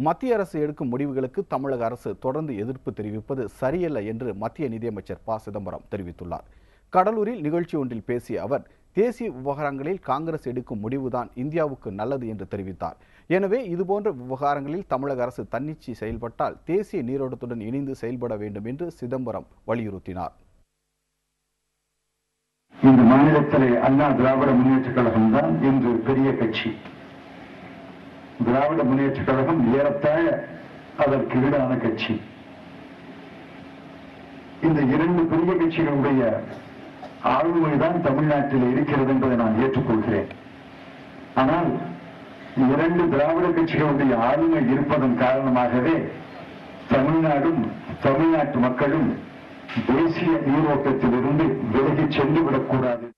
மத்திய அரசு எடுக்கும் முடிவுகளுக்கு தமிழக அரசு தொடர்ந்து எதிர்ப்பு தெரிவிப்பது சரியல்ல என்று மத்திய நிதியமைச்சர் ப சிதம்பரம் தெரிவித்துள்ளார் கடலூரில் நிகழ்ச்சி ஒன்றில் பேசிய அவர் தேசிய விவகாரங்களில் காங்கிரஸ் எடுக்கும் முடிவுதான் இந்தியாவுக்கு நல்லது என்று தெரிவித்தார் எனவே இதுபோன்ற விவகாரங்களில் தமிழக அரசு தன்னிச்சை செயல்பட்டால் தேசிய நீரோட்டத்துடன் இணைந்து செயல்பட வேண்டும் என்று சிதம்பரம் வலியுறுத்தினார் இந்த மாநிலத்திலே அண்ணா திராவிட முன்னேற்ற கழகம் தான் இன்று பெரிய கட்சி திராவிட முன்னேற்ற கழகம் ஏறத்தாழ அதற்கு ஈடான கட்சி இந்த இரண்டு பெரிய கட்சிகளுடைய ஆளுமைதான் தமிழ்நாட்டில் இருக்கிறது என்பதை நான் ஏற்றுக்கொள்கிறேன் ஆனால் இரண்டு திராவிட கட்சிகளுடைய ஆளுமை இருப்பதன் காரணமாகவே தமிழ்நாடும் தமிழ்நாட்டு மக்களும் தேசிய நீரோட்டத்திலிருந்து விலகி சென்று விடக்கூடாது